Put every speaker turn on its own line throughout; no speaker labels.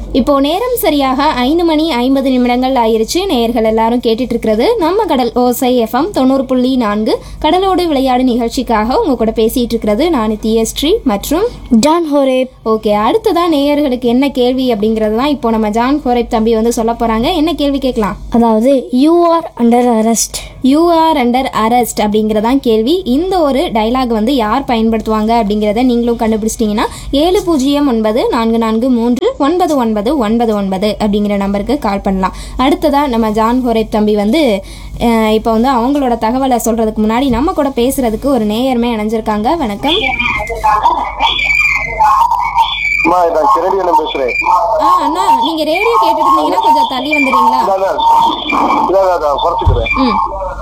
இப்போ நேரம் சரியாக ஐந்து மணி ஐம்பது நிமிடங்கள் ஆயிருச்சு நேயர்கள் எல்லாரும் கேட்டுட்டு இருக்கிறது நம்ம கடல் ஓசை எஃப்எம் தொண்ணூறு புள்ளி நான்கு கடலோடு விளையாடு நிகழ்ச்சிக்காக உங்க கூட பேசிட்டு இருக்கிறது நான் தியஸ்ரீ மற்றும்
ஜான் ஹோரேப்
ஓகே அடுத்ததா நேயர்களுக்கு என்ன கேள்வி அப்படிங்கிறது தான் இப்போ நம்ம ஜான் கோரைப் தம்பி வந்து சொல்ல போறாங்க என்ன கேள்வி கேட்கலாம்
அதாவது you are under arrest
you are under arrest அப்படிங்கிறதான் கேள்வி இந்த ஒரு டைலாக் வந்து யார் பயன்படுத்துவாங்க அப்படிங்கிறத நீங்களும் கண்டுபிடிச்சிட்டிங்கன்னா ஏழு பூஜ்ஜியம் ஒன்பது நான்கு நான்கு மூன்று ஒன்பது ஒன்பது ஒன்பது ஒன்பது அப்படிங்கிற நம்பருக்கு கால் பண்ணலாம் அடுத்ததா நம்ம ஜான் ஹோரேப் தம்பி வந்து அஹ், இப்போ வந்து அவங்களோட தகவலை சொல்றதுக்கு முன்னாடி நம்ம கூட பேசுறதுக்கு ஒரு நேயர்மே இணைஞ்சிருக்காங்க வணக்கம்
அம்மா நான் கிரடியன் பேசுறேன்
ஆ அண்ணா நீங்க ரேடியோ கேட்டுட்டு இருந்தீங்கன்னா கொஞ்சம் தள்ளி வந்துடுறீங்களா
இதான், இதான். இதான், இதான், இதான், குறைச்சுக்கிறேன்
ம்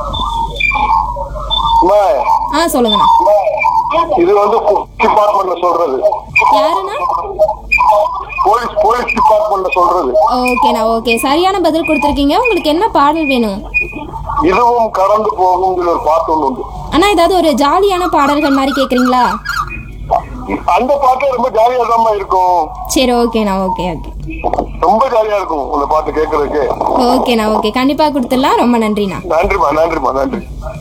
அம்மா
ஆ சொல்லுங்கண்ணா
இது வந்து டிபார்ட்மெண்ட்ல சொல்றது
யாருண்ணா
போலீஸ் போலீஸ் டிபார்ட்மெண்ட்ல சொல்றது
ஓகேண்ணா ஓகே சரியான பதில் கொடுத்துருக்கீங்க உங்களுக்கு என்ன பாடல் வேணும்
இதுவும் கடந்து போகுங்கிற ஒரு பாட்டு ஒண்ணு உண்டு
அண்ணா ஏதாவது ஒரு ஜாலியான பாடல்கள் மாதிரி கேட்குறீங்களா
அந்த பாட்டு ரொம்ப ஜாலியா தான் இருக்கும்
சரி ஓகேண்ணா ஓகே ஓகே
ரொம்ப ஜாலியா இருக்கும் அந்த பாட்டு கேட்கறதுக்கு
ஓகேண்ணா ஓகே கண்டிப்பாக கொடுத்துடலாம் ரொம்ப நன்றிண்ணா
நன்றிமா நன்றிமா நன்றி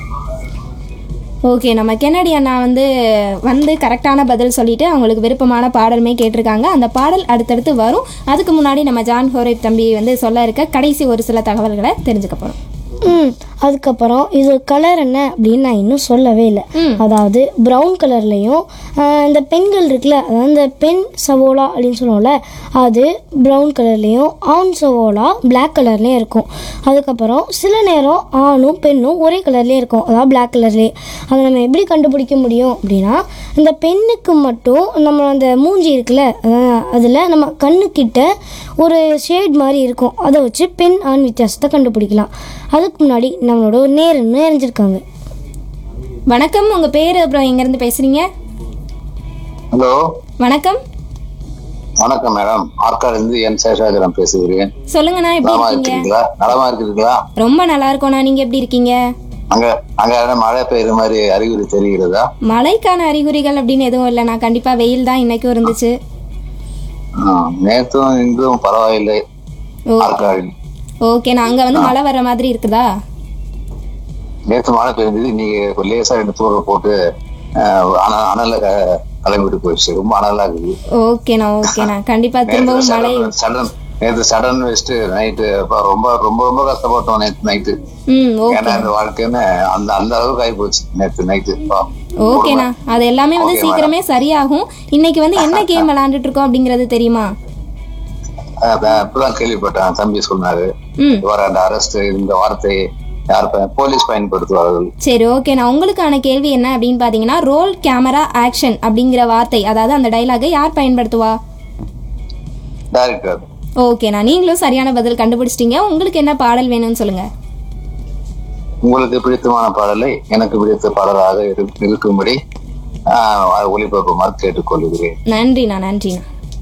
ஓகே நம்ம கென்னடி அண்ணா வந்து வந்து கரெக்டான பதில் சொல்லிட்டு அவங்களுக்கு விருப்பமான பாடலுமே கேட்டிருக்காங்க அந்த பாடல் அடுத்தடுத்து வரும் அதுக்கு முன்னாடி நம்ம ஜான் ஹோரேப் தம்பி வந்து சொல்ல இருக்க கடைசி ஒரு சில தகவல்களை தெரிஞ்சுக்க போகிறோம்
ம் அதுக்கப்புறம் இது கலர் என்ன அப்படின்னு நான் இன்னும் சொல்லவே இல்லை அதாவது ப்ரௌன் கலர்லேயும் இந்த பெண்கள் இருக்குல்ல அதாவது இந்த பெண் சவோலா அப்படின்னு சொல்லுவோம்ல அது ப்ரௌன் கலர்லேயும் ஆண் சவோலா பிளாக் கலர்லேயும் இருக்கும் அதுக்கப்புறம் சில நேரம் ஆணும் பெண்ணும் ஒரே கலர்லேயே இருக்கும் அதாவது பிளாக் கலர்லேயே அதை நம்ம எப்படி கண்டுபிடிக்க முடியும் அப்படின்னா இந்த பெண்ணுக்கு மட்டும் நம்ம அந்த மூஞ்சி இருக்குல்ல அதில் நம்ம கண்ணுக்கிட்ட ஒரு ஷேட் மாதிரி இருக்கும் அதை வச்சு பெண் ஆண் வித்தியாசத்தை கண்டுபிடிக்கலாம் அதுக்கு முன்னாடி நம்மளோட ஒரு நேர் அறிஞ்சிருக்காங்க
வணக்கம் உங்கள் பேர் அப்புறம் எங்கேருந்து பேசுகிறீங்க
ஹலோ
வணக்கம்
வணக்கம் மேடம் ஆற்காடு இருந்து என் சேஷாஜலம் பேசுகிறேன்
சொல்லுங்கண்ணா எப்படி
நலமா
இருக்கீங்க
இருக்கிறீங்களா நலமா இருக்கிறீங்களா
ரொம்ப நல்லா இருக்கோண்ணா நீங்கள் எப்படி இருக்கீங்க
அங்க அங்க என்ன மழை பெய்யுற மாதிரி அறிகுறி தெரிகிறதா
மழைக்கான அறிகுறிகள் அப்படின்னு எதுவும் இல்லைண்ணா கண்டிப்பாக வெயில் தான் இன்னைக்கும் இருந்துச்சு
ஆ, நேத்தும் இன்றும் பரவாயில்லை
ஓ
ஆற்காடு
ஓகேண்ணா அங்கே வந்து மழை வர மாதிரி இருக்குதா
நேத்து மழை பெய்ஞ்சது இன்னைக்கு லேசா ரெண்டு தூரம் போட்டு ஆஹ், அன- அனல க- கிளம்பிட்டு போயிடுச்சு ரொம்ப அனலா இருக்குது
ஓகேண்ணா ஓகேண்ணா கண்டிப்பாக திரும்பவும் மழை
சடன் நேத்து சடன் வச்சுட்டு நைட்டு ரொம்ப ரொம்ப ரொம்ப கஷ்டப்பட்டோம் நேத்து நைட்டு
ம் ஓகே
ஏன்னா இந்த வாழ்க்கைன்னு அந்த அந்த அளவுக்கு ஆகி போச்சு நேத்து நைட்டு
ஓகேண்ணா அது எல்லாமே வந்து
Okay,
சீக்கிரமே சரியாகும் இன்னைக்கு வந்து என்ன கேம் விளையாண்டுட்டு இருக்கோம் அப்படிங்கிறது தெரியுமா
அதான் இப்பதான் கேள்விப்பட்டேன் தம்பி சொன்னாரு
ம்
வர அந்த அரஸ்ட் இந்த வார்த்தை யார் ப- போலீஸ் பயன்படுத்துவார்கள்
சரி ஓகேண்ணா உங்களுக்கான கேள்வி என்ன அப்படின்னு பார்த்தீங்கன்னா ரோல் கேமரா ஆக்ஷன் அப்படிங்கிற வார்த்தை அதாவது அந்த டைலாகை யார் பயன்படுத்துவா
டைரக்டர்
ஓகேண்ணா நீங்களும் சரியான பதில் கண்டுபிடிச்சிட்டீங்க உங்களுக்கு என்ன பாடல் வேணும்னு சொல்லுங்க
உங்களுக்கு பிடித்தமான பாடலை எனக்கு பிடித்த பாடலாக இரு- இருக்கும்படி ஆஹ், ஒளிபரப்புமாறு கேட்டுக்கொள்கிறேன்
நன்றிண்ணா நன்றிண்ணா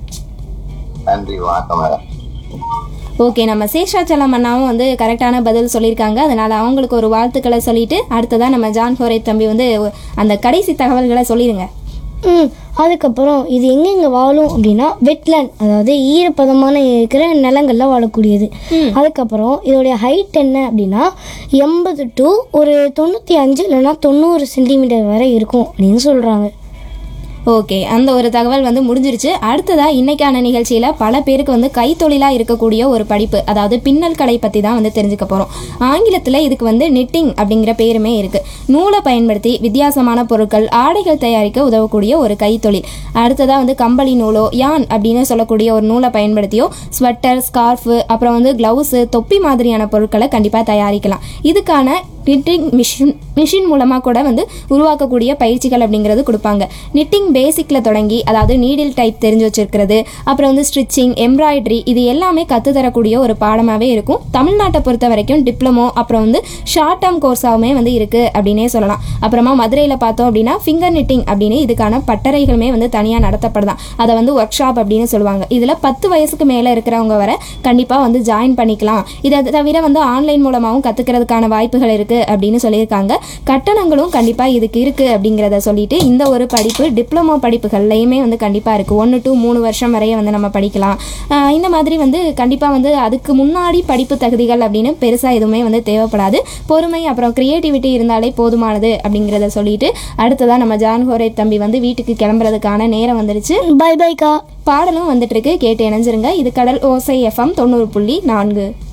நன்றி வணக்கம் மேடம்
ஓகே நம்ம சேஷாச்சலம் அண்ணாவும் வந்து கரெக்டான பதில் சொல்லியிருக்காங்க அதனால அவங்களுக்கு ஒரு வாழ்த்துக்களை சொல்லிட்டு அடுத்ததா நம்ம ஜான் ஹோரே தம்பி வந்து அந்த கடைசி தகவல்களை சொல்லிடுங்க
ம் அதுக்கப்புறம் இது எங்கெங்கே வாழும் அப்படின்னா வெட்லேண்ட் அதாவது ஈரப்பதமான இருக்கிற நிலங்கள்ல வாழக்கூடியது அதுக்கப்புறம் இதோடைய ஹைட் என்ன அப்படின்னா எண்பது டு ஒரு தொண்ணூற்றி அஞ்சு இல்லைன்னா தொண்ணூறு சென்டிமீட்டர் வரை இருக்கும் அப்படின்னு சொல்கிறாங்க
ஓகே அந்த ஒரு தகவல் வந்து முடிஞ்சிருச்சு அடுத்ததா இன்னைக்கான நிகழ்ச்சியில பல பேருக்கு வந்து கைத்தொழிலா இருக்கக்கூடிய ஒரு படிப்பு அதாவது பின்னல் கலை பத்தி தான் வந்து தெரிஞ்சுக்க போறோம் ஆங்கிலத்துல இதுக்கு வந்து நிட்டிங் அப்படிங்கிற பேருமே இருக்கு நூலை பயன்படுத்தி வித்தியாசமான பொருட்கள் ஆடைகள் தயாரிக்க உதவக்கூடிய ஒரு கைத்தொழில் அடுத்ததா வந்து கம்பளி நூலோ யான் அப்படின்னு சொல்லக்கூடிய ஒரு நூலை பயன்படுத்தியோ ஸ்வெட்டர் ஸ்கார்ஃபு அப்புறம் வந்து கிளவுஸு தொப்பி மாதிரியான பொருட்களை கண்டிப்பாக தயாரிக்கலாம் இதுக்கான நிட்டிங் மிஷின் மிஷின் மூலமாக கூட வந்து உருவாக்கக்கூடிய பயிற்சிகள் அப்படிங்கிறது கொடுப்பாங்க நிட்டிங் பேசிக்கில் தொடங்கி அதாவது நீடில் டைப் தெரிஞ்சு வச்சிருக்கிறது அப்புறம் வந்து ஸ்டிச்சிங் எம்ப்ராய்டரி இது எல்லாமே கற்றுத்தரக்கூடிய ஒரு பாடமாகவே இருக்கும் தமிழ்நாட்டை பொறுத்த வரைக்கும் டிப்ளமோ அப்புறம் வந்து ஷார்ட் டேர்ம் கோர்ஸாகவுமே வந்து இருக்குது அப்படின்னே சொல்லலாம் அப்புறமா மதுரையில் பார்த்தோம் அப்படின்னா ஃபிங்கர் நிட்டிங் அப்படின்னு இதுக்கான பட்டறைகளுமே வந்து தனியாக நடத்தப்படுதான் அதை வந்து ஒர்க் ஷாப் அப்படின்னு சொல்லுவாங்க இதில் பத்து வயசுக்கு மேலே இருக்கிறவங்க வர கண்டிப்பாக வந்து ஜாயின் பண்ணிக்கலாம் இதை தவிர வந்து ஆன்லைன் மூலமாகவும் கற்றுக்கிறதுக்கான வாய்ப்புகள் இருக்குது அப்படின்னு சொல்லியிருக்காங்க கட்டணங்களும் கண்டிப்பாக இதுக்கு இருக்குது அப்படிங்கிறத சொல்லிட்டு இந்த ஒரு படிப்பு டிப்ளமோ டிப்ளமோ படிப்புகள்லையுமே வந்து கண்டிப்பாக இருக்குது ஒன்று டு மூணு வருஷம் வரைய வந்து நம்ம படிக்கலாம் ஆஹ் இந்த மாதிரி வந்து கண்டிப்பாக வந்து அதுக்கு முன்னாடி படிப்பு தகுதிகள் அப்படின்னு பெருசாக எதுவுமே வந்து தேவைப்படாது பொறுமை அப்புறம் க்ரியேட்டிவிட்டி இருந்தாலே போதுமானது அப்படிங்கிறத சொல்லிட்டு அடுத்ததாக நம்ம ஜான் ஹோரே தம்பி வந்து வீட்டுக்கு கிளம்புறதுக்கான நேரம் வந்துருச்சு
பை பைக்கா
பாடலும் வந்துட்டு இருக்கு கேட்டு இணைஞ்சிருங்க இது கடல் ஓசை எஃப்எம் தொண்ணூறு புள்ளி நான்கு